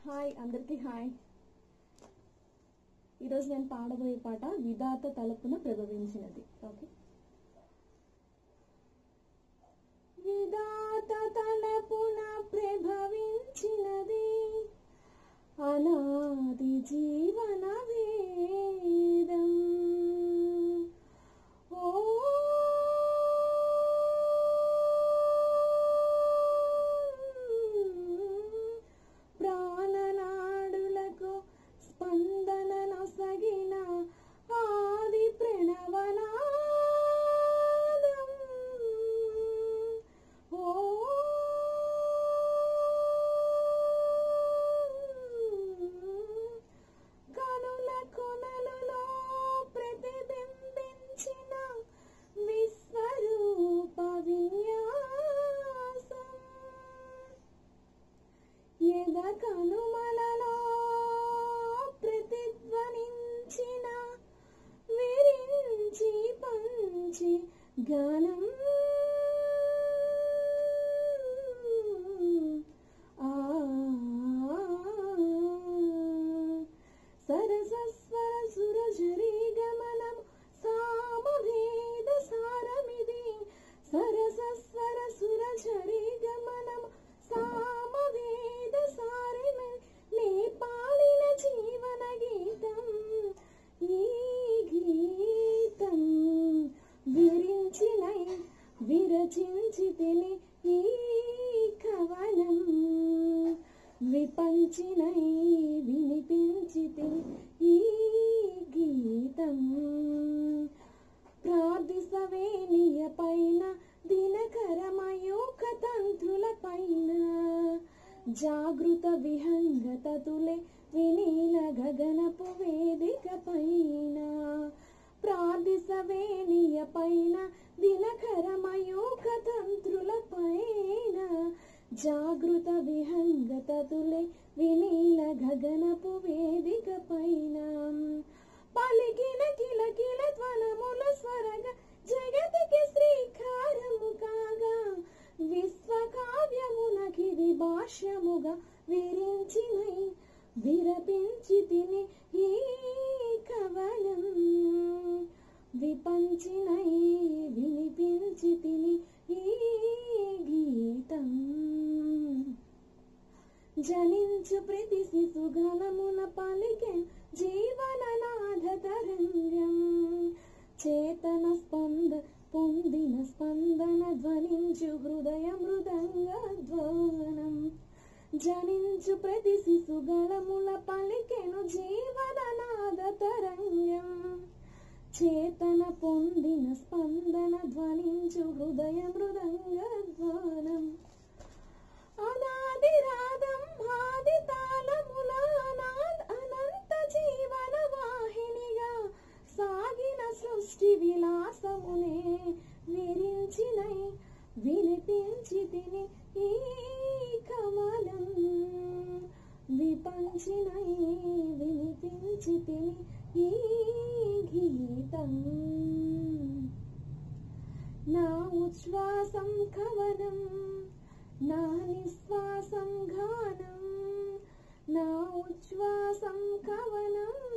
hi అందరికీ hi ఈరోజు నేను పాడబోయే పాట విధాత తలపున ప్రభవించినది ఓకే విధాత తలపున ప్రభవించినది అనాది జీవన వేదం ఓ ప్రాణనాడులకు స్పందన నొసగిన ఆది ప్రణవనాదం ఓ కనుల కొనలలో ప్రతిబింబించిన విశ్వరూప విన్యాసం ఎద కనుమలలో ప్రతిధ్వనించిన విరించి పంచి గానం ఆ సరసస్వర సురజరీ గమనం సామవేద సారమిది సరసస్వర సురజరీ గమనం సామవేద సారమి నే పాడిన జీవన గీతం ఈ గీతం విరించినై విరచించి తిని ఈ కవనం విపంచినై వినిపించి తిని ఈ గీతం ప్రార్థిసవేనియ పైన దినకరమయూక తంత్రుల పైన జాగృత విహంగత తులే వినీల గగనపు వేదిక పైన ప్రార్థిసవేనియ పైన దినకరమయూక తంత్రుల పైన జాగృత విహంగత తులే వినీల గగనపు వేదిక పైన పలికిన కిల కిల ధ్వనముల స్వరగ జగతికి శ్రీకారము కాగా విశ్వకావ్యమునకిది భాష్యముగా విరించినై విరపించి తిని ఈ కవనం విపంచినై వినిపించి తిని ఈ గీతం జనించు ప్రతి శిశుగణమున పలికే జీవననాథ తరంగం చేతన స్పంద పొందిన స్పందన ధ్వనించు హృదయ మృదంగ ధ్వానం జనించు ప్రతి శిశుగణముల పలికెను జీవననాద తరంగం చేతన పొందిన స్పందన ధ్వనించు హృదయ మృదంగ ధ్వానం అనాది రాగం ఆది తాళముల అనాథ్ అనంత జీవన వాహినిగా సాగిన సృష్టి విలాసమునే విరించినై వినిపించి తిని ఈ కమలం విపంచినై వినిపించి తిని ఈ గీతం నా ఉచ్ఛ్వాసం కవనం నా నిశ్వాసం గానం నా ఉచ్ఛ్వాసం కవనం